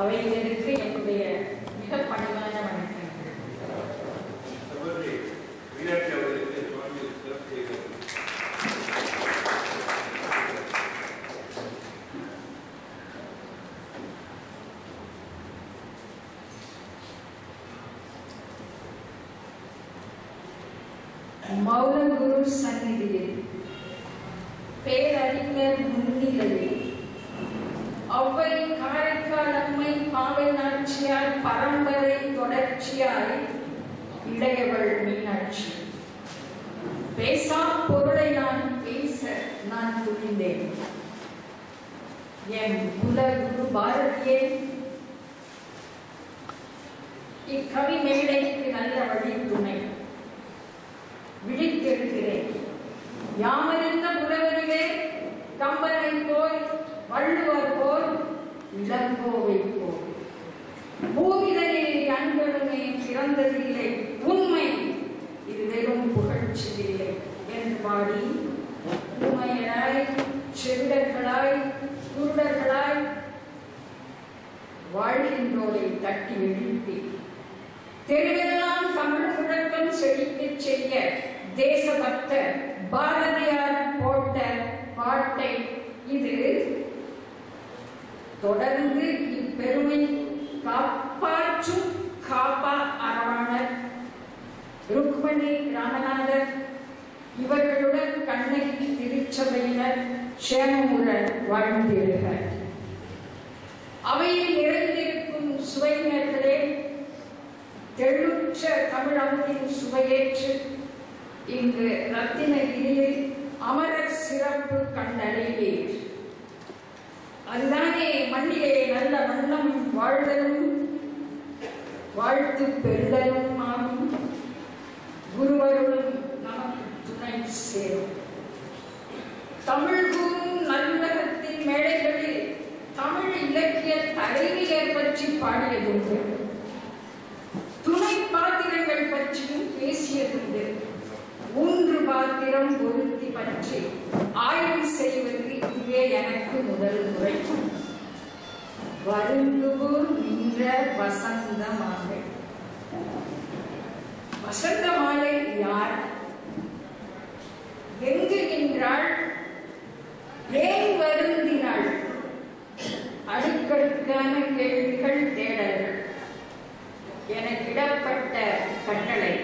அவையினருக்கு என்னுடைய மிக பணிவான வணக்கங்கள் சகோதரி மீனாட்சி அவர்களுக்கு சுவாமி சிறப்பு செய்கிறார் மௌனகுரு சந்நிதியில் பேரறிஞர் முன்னிலையில் ஒவ்வை காரைக்கால் அம்மை பாவை நாச்சியார் பரம்பரை தொடர்ச்சியாய் இளையவள் மீனாட்சி பேசா பொருளை நான் பேச நான் துணிந்தேன் என் குல குரு பாரதியே இக்கவி மேடைக்கு நல்ல வழி துணை விழித்திருக்கிறேன் யாமறிந்த புலவரிலே கம்பனை போல் வள்ளுவர் போல் இளங்கோவை போல் பூமிதனில் அன்பருமே பிறந்ததில்லை உண்மை இது வெறும் புகழ்ச்சியில்லை என்று பாடி உண்மையராய் செவிடர்களாய் குருடர்களாய் வாழ்கின்றோரை தட்டி எழுப்பி தெருவெல்லாம் தமிழ் முழக்கம் செழிக்கச் செய்ய தேசபக்த பாரதியார் போட்ட பாட்டை இது தொடர்ந்து இப்பெருமை காப்பாற்றும் காப்பா அரவணர் ருக்மணி ராமநாதர் இவர்களுடன் கண்ணகி திருச்சபையினர் சேமமுடன் வாழ்ந்திடுக அவையில் நிறைந்திருக்கும் சுவைஞர்களே தெழுற்ற தமிழகத்தின் சுவையேற்று இங்கு ரத்தினகிரியில் அமரர் சிறப்பு கண்டடைவீர் அதுதானே மண்ணிலே நல்ல வண்ணம் வாழ்தலும் வாழ்த்து பெறுதலும் ஆகும் குருவருளும் நமக்கு துணை சேரும் தமிழ் கூறும் நல்லகத்தின் மேடைகளில் தமிழ் இலக்கிய தலைவியர் பற்றி பாடியதுண்டு துணை பாத்திரங்கள் பற்றியும் பேசியதுண்டு மூன்று பாத்திரம் ஒருத்தி பற்றி ஆய்வு செய்வது இதுவே எனக்கு முதல் முறை வருந்துபோர் நின்ற வசந்த மாலை வசந்த மாலை யார் எங்கு நின்றாள் ஏன் வருந்தினாள் அடுக்கடுக்கான கேள்விகள் தேடல்கள் எனக்கிடப்பட்ட கட்டளை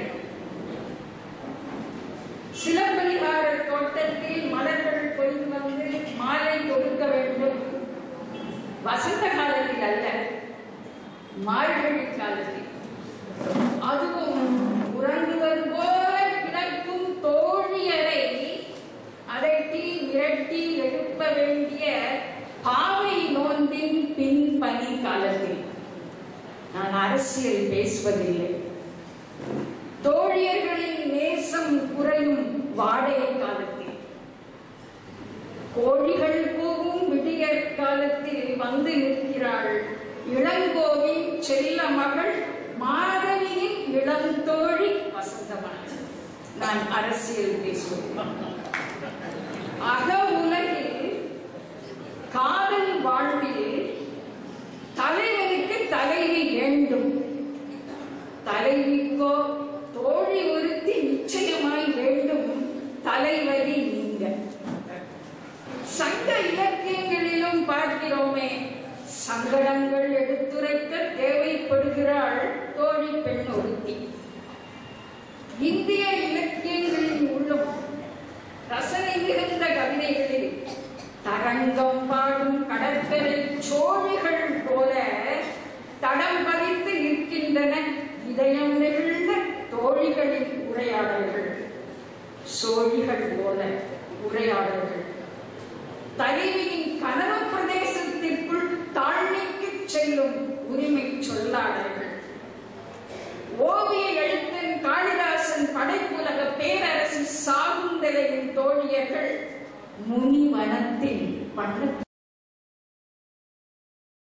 சிலப்பதிகார தோட்டத்தில் மலர்கள் கொய்து வந்து மாலை கொடுக்க வேண்டும் வசந்த காலத்தில் அல்ல மார்கழி காலத்தில் அதுவும் உறங்குவது போல கிடக்கும் தோழியரை அதட்டி மிரட்டி எழுப்ப வேண்டிய பாவை நோன்பின் பின்பணி காலத்தில் நான் அரசியல் பேசுவதில்லை தோழியர்களின் நேசம் குறையும் வாடகை காலத்தில் கோழிகள் கூவும் விடியற் காலத்தில் வந்து நிற்கிறாள் இளங்கோவின் செல்ல மகள் மாதவியின் இளந்தோழி வசந்தமன் நான் அரசியல் பேசுவேன் அக உலகில் காதல் வாழ்வில் தலைவனுக்கு தலைவி வேண்டும் தலைவிக்கோ தோழி ஒருத்தி நிச்சயமாய் வேண்டும் தலைவரி நீங்க சங்க இலக்கியங்களிலும் பார்க்கிறோமே சங்கடங்கள் எடுத்துரைக்க தேவைப்படுகிறாள் தோழி பெண் ஒருத்தி இந்திய இலக்கியங்களில் உள்ளும் ரசனை மிகுந்த கவிதைகளில் தரங்கம் பாடும் கடற்கரை சோழிகள் போல தடம் பதித்து நிற்கின்றன இதயம் நெகிழ்ந்த தோழிகளின் உரையாடல்கள் சோழிகள் போல உரையாடல்கள் தலைவியின் கனவு பிரதேசத்திற்குள் தாழ்மைக்கு செல்லும் உரிமை சொல்லாடல்கள் ஓவிய எழுத்தன் காளிதாசன் படைப்புலக பேரரசி சாகுந்தலையின் தோழியர்கள் முனிவனத்தின் பண்ண